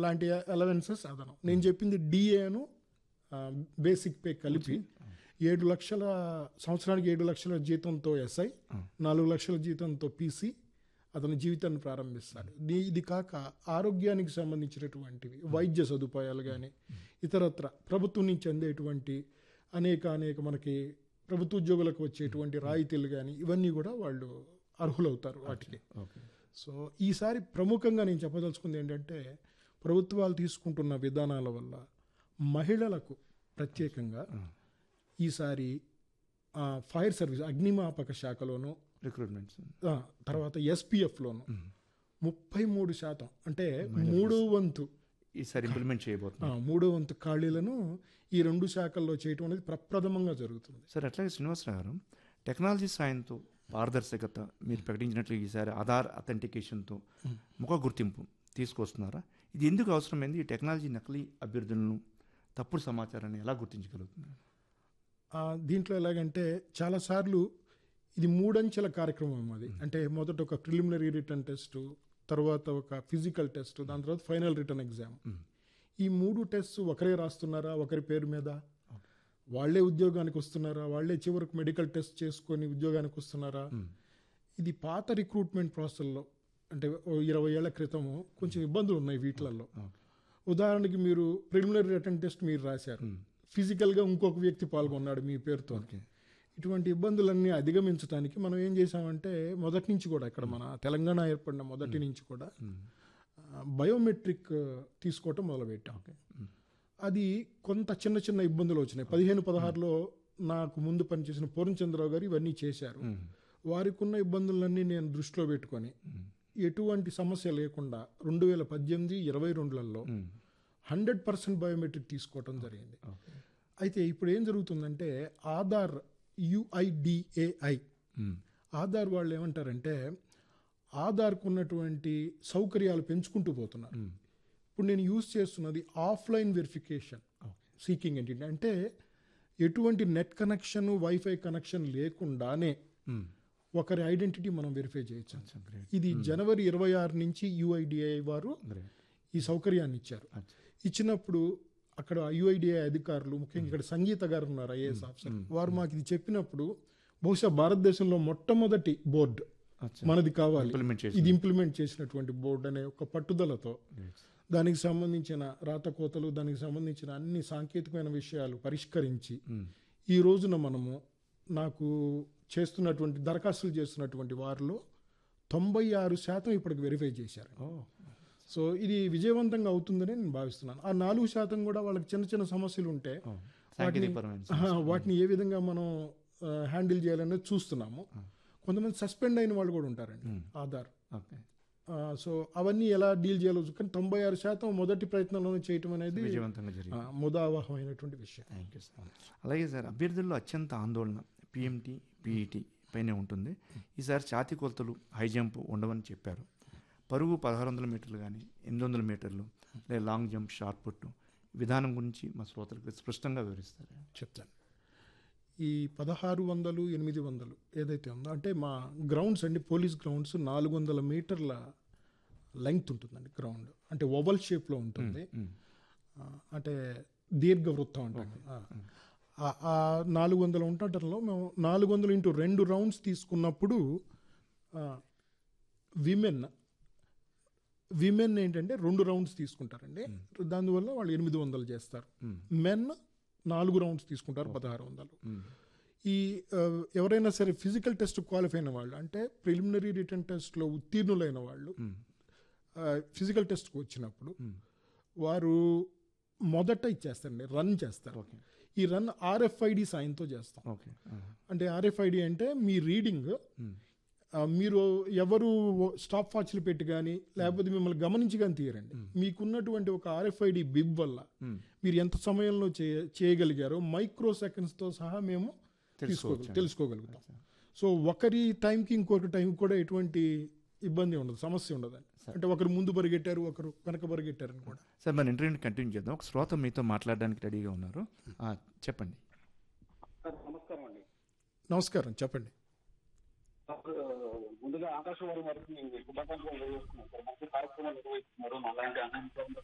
అలాంటి అలవెన్సెస్ అదనం నేను చెప్పింది డిఏను బేసిక్ పే కలిపి ఏడు లక్షల సంవత్సరానికి ఏడు లక్షల జీతంతో ఎస్ఐ నాలుగు లక్షల జీతంతో పీసీ అతని జీవితాన్ని ప్రారంభిస్తాడు దీ- ఇది కాక ఆరోగ్యానికి సంబంధించినటువంటివి వైద్య సదుపాయాలు కానీ ఇతరత్ర ప్రభుత్వం నుంచి అందేటువంటి అనేక అనేక మనకి ప్రభుత్వ ఉద్యోగులకు వచ్చేటువంటి రాయితీలు కానీ ఇవన్నీ కూడా వాళ్ళు అర్హులవుతారు వాటికి ఓకే సో ఈసారి ప్రముఖంగా నేను చెప్పదలుచుకుంది ఏంటంటే ప్రభుత్వాలు తీసుకుంటున్న విధానాల వల్ల మహిళలకు ప్రత్యేకంగా ఈసారి ఆ, ఫైర్ సర్వీస్ అగ్నిమాపక శాఖలోను రిక్రూట్మెంట్స్ ఆ, తర్వాత ఎస్పీఎఫ్లోను ముప్పై మూడు శాతం అంటే మూడో వంతు ఈసారి ఇంప్లిమెంట్ చేయబోతున్నాం ఆ, మూడో వంతు ఖాళీలను ఈ రెండు శాఖల్లో చేయటం అనేది ప్రప్రథమంగా జరుగుతుంది సార్ అట్లాగే శ్రీనివాసరావు గారు టెక్నాలజీ సాయంతో పారదర్శకత మీరు ప్రకటించినట్లు ఈసారి ఆధార్ అథెంటికేషన్తో ముఖ గుర్తింపు తీసుకొస్తున్నారా ఇది ఎందుకు అవసరమైంది ఈ టెక్నాలజీ నకిలీ అభ్యర్థులను తప్పుడు సమాచారాన్ని ఎలా గుర్తించగలుగుతున్నారు ఆ, దీంట్లో ఎలాగంటే చాలాసార్లు ఇది మూడంచెల కార్యక్రమం అది అంటే మొదట ఒక ప్రిలిమినరీ రిటర్న్ టెస్ట్ తర్వాత ఒక ఫిజికల్ టెస్ట్ దాని తర్వాత ఫైనల్ రిటర్న్ ఎగ్జామ్ ఈ మూడు టెస్ట్ ఒకరే రాస్తున్నారా ఒకరి పేరు మీద వాళ్ళే ఉద్యోగానికి వస్తున్నారా వాళ్ళే చివరికి మెడికల్ టెస్ట్ చేసుకొని ఉద్యోగానికి వస్తున్నారా ఇది పాత రిక్రూట్మెంట్ ప్రాసెస్లో అంటే ఓ ఇరవై ఏళ్ల క్రితము కొంచెం ఇబ్బందులు ఉన్నాయి వీటిలలో ఉదాహరణకి మీరు ప్రిలిమినరీ రిటర్న్ టెస్ట్ మీరు రాశారు ఫిజికల్గా ఇంకొక వ్యక్తి పాల్గొన్నాడు మీ పేరుతో ఇటువంటి ఇబ్బందులన్నీ అధిగమించడానికి మనం ఏం చేసామంటే మొదటి నుంచి కూడా ఇక్కడ మన తెలంగాణ ఏర్పడిన మొదటి నుంచి కూడా ఆ, బయోమెట్రిక్ ఆ, తీసుకోవటం మొదలుపెట్టాం అది కొంత చిన్న చిన్న ఇబ్బందులు వచ్చినాయి పదిహేను పదహారులో నాకు ముందు పనిచేసిన పూర్ణచంద్రరావు గారు ఇవన్నీ చేశారు వారికి ఉన్న ఇబ్బందులన్నీ నేను దృష్టిలో పెట్టుకొని ఎటువంటి సమస్య లేకుండా రెండు వేల పద్దెనిమిది ఇరవై రెండులలో హండ్రెడ్ పర్సెంట్ బయోమెట్రిక్ తీసుకోవటం జరిగింది అయితే ఇప్పుడు ఏం జరుగుతుందంటే ఆధార్ యుఐడిఏఐ ఆధార్ వాళ్ళు ఏమంటారంటే ఆధార్కు ఉన్నటువంటి సౌకర్యాలు పెంచుకుంటూ పోతున్నారు ఇప్పుడు నేను యూజ్ చేస్తున్నది ఆఫ్లైన్ వెరిఫికేషన్ సీకింగ్ ఏంటి అంటే ఎటువంటి నెట్ కనెక్షన్ వైఫై కనెక్షన్ లేకుండానే ఒకరి ఐడెంటిటీ మనం వెరిఫై చేయొచ్చు ఇది జనవరి ఇరవై ఆరు నుంచి యుఐడిఐ వారు ఈ సౌకర్యాన్ని ఇచ్చారు ఇచ్చినప్పుడు అక్కడ యుఐడిఐ అధికారులు ముఖ్యంగా ఇక్కడ సంగీత గారు ఉన్నారు ఐఏఎస్ ఆఫీసర్ వారు మాకు ఇది చెప్పినప్పుడు బహుశా భారతదేశంలో మొట్టమొదటి బోర్డు మనది కావాలి ఇంప్లిమెంట్ చేసి ఇది ఇంప్లిమెంట్ చేసినటువంటి బోర్డు అనే ఒక పట్టుదలతో దానికి సంబంధించిన రాతకోతలు దానికి సంబంధించిన అన్ని సాంకేతికమైన విషయాలు పరిష్కరించి ఈ రోజున మనము నాకు చేస్తున్నటువంటి దరఖాస్తులు చేస్తున్నటువంటి వారిలో తొంభై ఆరు శాతం ఇప్పటికి వెరిఫై చేశారు సో ఇది విజయవంతంగా అవుతుందని నేను భావిస్తున్నాను ఆ నాలుగు శాతం కూడా వాళ్ళకి చిన్న చిన్న సమస్యలు ఉంటే సాంకేతికపరమైన ఆహా, వాటిని ఏ విధంగా మనం హ్యాండిల్ చేయాలనేది చూస్తున్నాము కొంతమంది సస్పెండ్ అయిన వాళ్ళు కూడా ఉంటారండి ఆధార్ ఓకే ఆ, సో అవన్నీ ఎలా డీల్ చేయాలో కానీ తొంభై ఆరు శాతం మొదటి ప్రయత్నంలోనే చేయటం అనేది విజయవంతంగా జరిగింది ఆ, ముదావహమైనటువంటి విషయం థ్యాంక్ యూ సార్ అలాగే సార్ అభ్యర్థుల్లో అత్యంత ఆందోళన పిఎంటీ పీఈటీ పైనే ఉంటుంది ఈసారి ఛాతీ కొలతలు హై జంప్ ఉండవని చెప్పారు పరుగు పదహారు వందల మీటర్లు కానీ ఎనిమిది వందల మీటర్లు లేదా లాంగ్ జంప్ షార్ట్ పుట్ విధానం గురించి మా శ్రోతలకు స్పష్టంగా వివరిస్తారు చెప్తాను ఈ పదహారు వందలు ఎనిమిది వందలు ఏదైతే ఉందో అంటే మా గ్రౌండ్స్ అండి పోలీస్ గ్రౌండ్స్ నాలుగు వందల మీటర్ల లెంగ్త్ ఉంటుందండి గ్రౌండ్ అంటే ఓవల్ షేప్లో ఉంటుంది ఆ, అంటే దీర్ఘవృత్తం అంటారు ఆ. ఆ- ఆ నాలుగు వందల ఉండటంలో మేము నాలుగు వందలు ఇంటూ రెండు రౌండ్స్ తీసుకున్నప్పుడు విమెన్ విమెన్ ఏంటంటే రెండు రౌండ్స్ తీసుకుంటారండి దానివల్ల వాళ్ళు ఎనిమిది వందలు చేస్తారు మెన్ నాలుగు రౌండ్స్ తీసుకుంటారు పదహారు వందలు ఈ ఆ, ఎవరైనా సరే ఫిజికల్ టెస్ట్ క్వాలిఫై అయిన వాళ్ళు అంటే ప్రిలిమినరీ రిటర్న్ టెస్ట్లో ఉత్తీర్ణులైన వాళ్ళు ఫిజికల్ టెస్ట్కి వచ్చినప్పుడు వారు మొదట ఇచ్చేస్తారండి రన్ చేస్తారు ఓకే ఈ రన్ ఆర్ఎఫ్ఐడి సాయంతో చేస్తాం ఓకే అంటే ఆర్ఎఫ్ఐడి అంటే మీ రీడింగ్ ఆ, మీరు ఎవరు స్టాప్ వాచ్లు పెట్టి కానీ లేకపోతే మిమ్మల్ని గమనించి కానీ తీయరండి మీకున్నటువంటి ఒక ఆర్ఎఫ్ఐడి బిబ్ వల్ల మీరు ఎంత సమయంలో చేయ చేయగలిగారో మైక్రో సెకండ్స్తో సహా మేము తీసుకోగల తెలుసుకోగలుగుతాం సో ఒకరి టైంకి ఇంకొకరి టైం కూడా ఎటువంటి ఇబ్బంది ఉండదు సమస్య ఉండదండి అంటే ఒకరు ముందు పరిగెట్టారు ఒకరు వెనక పరిగెట్టారు అని కూడా సార్ మన ఇంటర్వ్యూని కంటిన్యూ చేద్దాం ఒక శ్రోత మీతో మాట్లాడడానికి రెడీగా ఉన్నారు ఆ, చెప్పండి సార్ నమస్కారం అండి నమస్కారం చెప్పండి సార్ ముందుగా ఆకాశవాణి వారికి శుభాకాంక్షలు తెలియజేస్తున్నాను సార్ మంచి కార్యక్రమాలు నిర్వహిస్తున్నారు అలాంటి అనంతరం